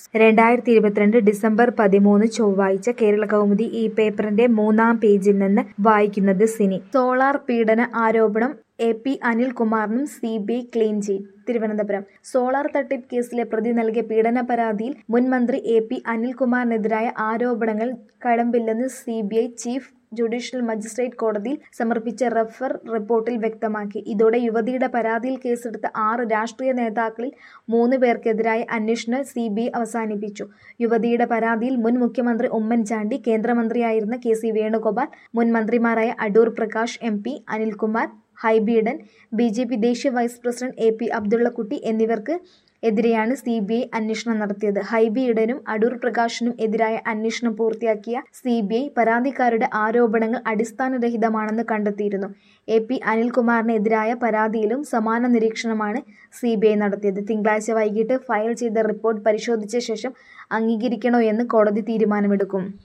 രണ്ടായിരത്തി ഇരുപത്തിരണ്ട് ഡിസംബർ പതിമൂന്ന് ചൊവ്വാഴ്ച കേരളകൗമുദി ഈ പേപ്പറിന്റെ മൂന്നാം പേജിൽ നിന്ന് വായിക്കുന്നത് സിനി സോളാർ പീഡന ആരോപണം എ പി അനിൽകുമാറിനും C B I clean chit Thiruvananthapuram solar തട്ടിപ്പ് കേസിലെ പ്രതി നൽകിയ പീഡന പരാതിയിൽ മുൻ മന്ത്രി എ പി അനിൽകുമാറിനെതിരായ ആരോപണങ്ങൾ കഴമ്പില്ലെന്ന് C B I chief judicial magistrate കോടതിയിൽ സമർപ്പിച്ച റഫർ റിപ്പോർട്ടിൽ വ്യക്തമാക്കി ഇതോടെ യുവതിയുടെ പരാതിയിൽ കേസെടുത്ത ആറ് രാഷ്ട്രീയ നേതാക്കളിൽ മൂന്ന് പേർക്കെതിരായ അന്വേഷണം സി ബി ഐ അവസാനിപ്പിച്ചു യുവതിയുടെ പരാതിയിൽ മുൻ മുഖ്യമന്ത്രി ഉമ്മൻചാണ്ടി കേന്ദ്രമന്ത്രിയായിരുന്ന കെ സി വേണുഗോപാൽ മുൻ മന്ത്രിമാരായ Adoor Prakash M P Anilkumar Hibi Eden B J P ദേശീയ vice president A P Abdullakutty എന്നിവർക്ക് എതിരെയാണ് സി ബി ഐ അന്വേഷണം നടത്തിയത് ഹൈബി ഈഡനും അടൂർ പ്രകാശിനും എതിരായ അന്വേഷണം പൂർത്തിയാക്കിയ സി ബി ഐ പരാതിക്കാരുടെ ആരോപണങ്ങൾ അടിസ്ഥാനരഹിതമാണെന്ന് കണ്ടെത്തിയിരുന്നു എ പി അനിൽകുമാറിനെതിരായ പരാതിയിലും സമാന നിരീക്ഷണമാണ് സി ബി ഐ നടത്തിയത് തിങ്കളാഴ്ച വൈകിട്ട് ഫയൽ ചെയ്ത റിപ്പോർട്ട് പരിശോധിച്ച ശേഷം അംഗീകരിക്കണോ എന്ന് കോടതി തീരുമാനമെടുക്കും